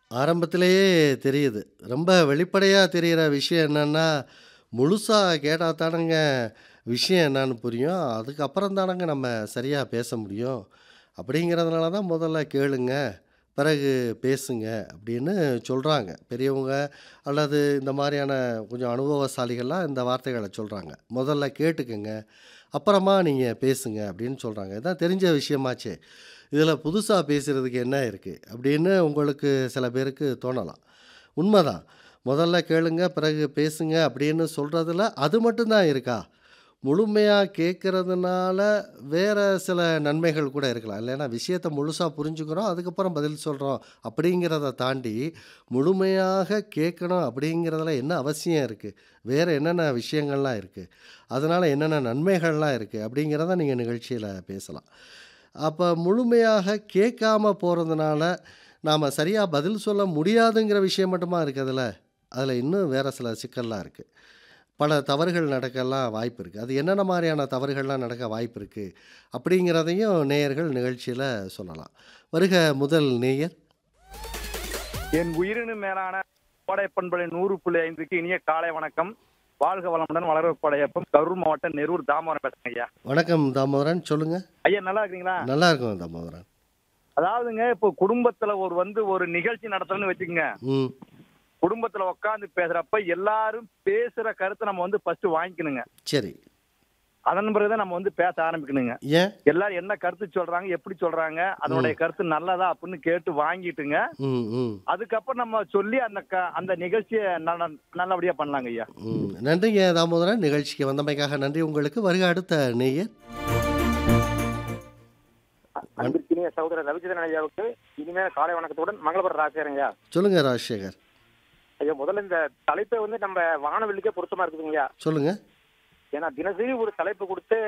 ஆரம்பத்திலேயே தெரியுது. ரொம்ப வெளிப்படையா தெரியிற விஷயம் என்னன்னா, முழுசா கேட்டா தானங்க விஷயம் என்னான்னு புரியும். அதுக்கப்புறம் தானங்க நம்ம சரியா பேச முடியும். அப்படிங்கிறதுனால தான் முதல்ல கேளுங்க, பிறகு பேசுங்க அப்படின்னு சொல்றாங்க. பெரியவங்க அல்லது இந்த மாரியான கொஞ்சம் அனுபவசாலிகள்லாம் இந்த வார்த்தைகள சொல்றாங்க. முதல்ல கேட்டுக்கங்க, அப்புறமா நீங்க பேசுங்க அப்படின்னு சொல்றாங்க. இதான் தெரிஞ்ச விஷயமாச்சே. இதில புதுசா பேசுறதுக்கு என்ன இருக்கு? அப்படின்னு உங்களுக்கு சில பேருக்கு தோணலாம். உண்மதான். முதல்ல கேளுங்க, பிறகு பேசுங்க அப்படின்னு சொல்றதுல அது மட்டும் தான் இருக்கா? முழுமையா கேட்கறதுனால வேற சில நன்மைகள் கூட இருக்கலாம். இல்லைன்னா விஷயத்த முழுசா புரிஞ்சுக்கிறோம், அதுக்கப்புறம் பதில் சொல்றோம் அப்படிங்கிறத தாண்டி, முழுமையாக கேட்கணும் அப்படிங்கிறதுல என்ன அவசியம் இருக்கு? வேற என்னென்ன விஷயங்கள்லாம் இருக்கு? அதனால என்னென்ன நன்மைகள்லாம் இருக்கு? அப்படிங்கிறத நீங்க நிகழ்ச்சியில பேசலாம். அப்ப முழுமையாக கேட்காம போறதுனால, நாம சரியா பதில் சொல்ல முடியாதுங்கிற விஷயம் மட்டுமா இருக்கு அதுல? அதுல இன்னும் வேற சில சிக்கல்லாம் இருக்கு. பல தவறுகள் நடக்கலாம் வாய்ப்பு இருக்கு. அது என்னென்ன மாரியான தவறுகள்லாம் நடக்க வாய்ப்பு இருக்கு? அப்படிங்கிறதையும் நேயர்கள் நிகழ்ச்சியில சொல்லலாம். வருக முதல் நேயர். என் உயிரினும் மேலான கோடை பண்பலை 100.5க்கு இனிய காலை வணக்கம். வாழ்க வளமுடன் வளர படையப்பம் கரூர் மாவட்டம் நெரூர் தாமோதரன் பேசுறேங்க ஐயா. வணக்கம் தாமோதரன். சொல்லுங்க. ஐயா நல்லா இருக்கீங்களா? நல்லா இருக்கோம் தாமோதரன். அதாவதுங்க இப்போ குடும்பத்துல ஒரு வந்து ஒரு நிகழ்ச்சி நடத்துறோம்னு வச்சுக்கங்க. ம். குடும்பத்துல உட்கார்ந்து பேசுறப்ப எல்லாரும் பேசுற கருத்தை நம்ம வந்து ஃபர்ஸ்ட் வாங்கிக்கணுங்க. சரி. அதன் பிறகு தான் நம்ம வந்து பேச ஆரம்பிக்கணுங்க. ஏன்? எல்லாரும் என்ன கருத்து சொல்றாங்க, எப்படி சொல்றாங்க, அதனுடைய கருத்து நல்லதா அப்படின்னு கேட்டு வாங்கிட்டுங்க. ம், ம். அதுக்கப்புறம் நம்ம சொல்லி அந்த க- அந்த நிகழ்ச்சியை நல்ல நல்லபடியா பண்ணலாங்க ஐயா. ம். நன்றிங்க தாமோதரன். நிகழ்ச்சிக்கு வந்தமைக்காக நன்றி உங்களுக்கு. வருக அடுத்த நேயர். அன்பிற்கினிய சகோதரர் ரவிச்சந்திரன் ஐயாவுக்கு இனிமையான காலை வணக்கத்துடன் மங்களபுரம் ராசியாருங்க ஐயா சொல்லுங்க ராஜசேகர். ஐயா முதல்ல இந்த தலைப்பை வந்து நம்ம வானவெளிக்கே பொருத்தமா இருக்குதுங்கய்யா சொல்லுங்க. ஏன்னா தினசரி ஒரு தலைப்பு கொடுத்து